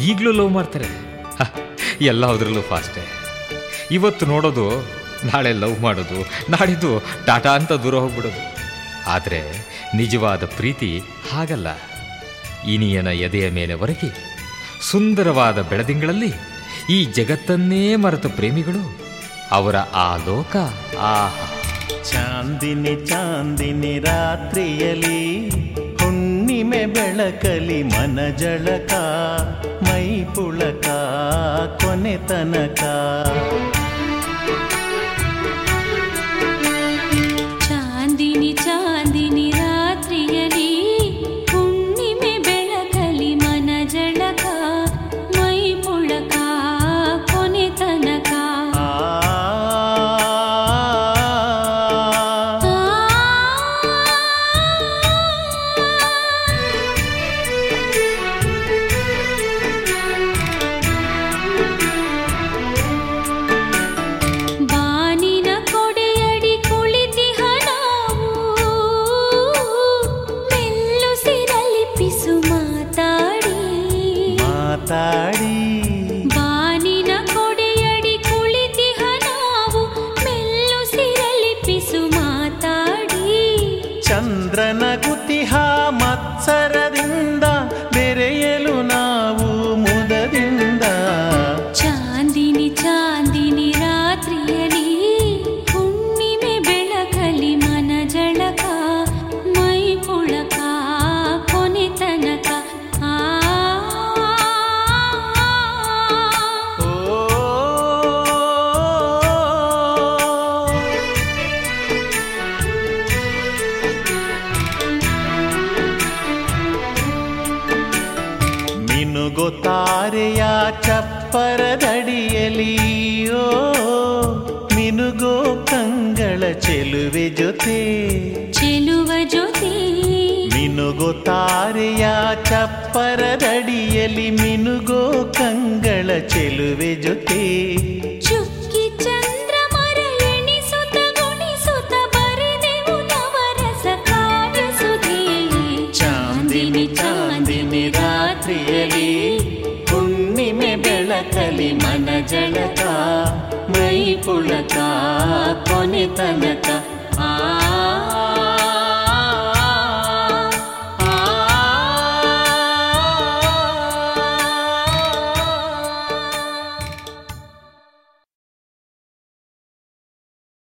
ಈಗಲೂ ಲವ್ ಮಾಡ್ತಾರೆ ಹ, ಎಲ್ಲದರಲ್ಲೂ ಫಾಸ್ಟೇ ಇವತ್ತು ನೋಡೋದು ನಾಳೆ ಲವ್ ಮಾಡೋದು ನಾಡಿದ್ದು ಟಾಟಾ ಅಂತ ದೂರ ಹೋಗ್ಬಿಡೋದು ಆದರೆ ನಿಜವಾದ ಪ್ರೀತಿ ಹಾಗಲ್ಲ ಇನಿಯನ ಎದೆಯ ಮೇಲೆ ಒರಗಿ ಸುಂದರವಾದ ಬೆಳದಿಂಗಳಲ್ಲಿ ಈ ಜಗತ್ತನ್ನೇ ಮರೆತ ಪ್ರೇಮಿಗಳು ಅವರ ಆ ಲೋಕ ಆಹಾ ಚಾಂದಿನಿ ಚಾಂದಿನಿ ರಾತ್ರಿಯಲಿ ಹುಣ್ಣಿಮೆ ಬೆಳಕಲಿ ಮನ ಜಳಕ ಮೈ ಪುಳಕ ಕೊನೆ ತನಕ ಚಾಂದಿನಿ ಚಾಂದಿನಿ ರಾತ್ರಿಯಲಿ ಹುಣ್ಣಿಮೆ ಬೆಳಕಲಿ ಮನ ಜಳಕ ಮೈ ಪುಳಕ ಕೊನೆ ತನಕ ಆ ಬಾನಿನ ಕೊಡೆಯಡಿ ಕುಳಿತಿಹ ನಾವು ಮೆಲ್ಲುಸಿರಲಿ ಪಿಸು ಮಾತಾಡಿ ಮಾತಾಡಿ ಬಾನಿನ ಕೊಡೆಯಡಿ ಕುಳಿತಿಹ ನಾವು ಮೆಲ್ಲುಸಿರಲಿ ಪಿಸು ಮಾತಾಡಿ ಚಂದ್ರನ ಗುತಿಹ ಮತ್ಸರದಿಂದ ಬೆರೆಯಲು ನಾವು ಮುದದಿಂದ ಚಾಂದಿನಿ ಚಾಂದಿನಿ ರಾತ್ರಿಯಲಿ ಹುಣ್ಣಿಮೆ ಬೆಳಕಲಿ ಮನ ಜಳಕ ಮೈ ಪುಳಕ ಕೊನೆ ತನಕ ಆ ಓ ಮಿನುಗುತ್ತಾರೆಯ ಚಪ್ಪರದಡಿಯಲಿ ಓ ಮಿನುಗೋ ಕಂಗಳ ಚೆಲುವೆ ಜೊತೆ ಚೆಲುವ ಜೊತೆ ಮಿನುಗುತ್ತಾರೆಯ ಚಪ್ಪರದಡಿಯಲಿ ಮಿನುಗೋ ಕಂಗಳ ಚೆಲುವೆ ಜೊತೆ ಚುಕ್ಕಿ ಚಂದ್ರಮರ ಎಣಿಸುತ್ತ ಗುಣಿಸುತ್ತ ಬರೆದೆವು ನವರಸ ಕಾವ್ಯ ಸುಧೆ ಚಾಂದಿನಿ ಚಾಂದಿನಿ ರಾತ್ರಿಯಲಿ ಹುಣ್ಣಿಮೆ ಬೆಳಕಲಿ ಮನ ಜಳಕ ಮೈ ಪುಳಕ ಕೊನೆ ತನಕ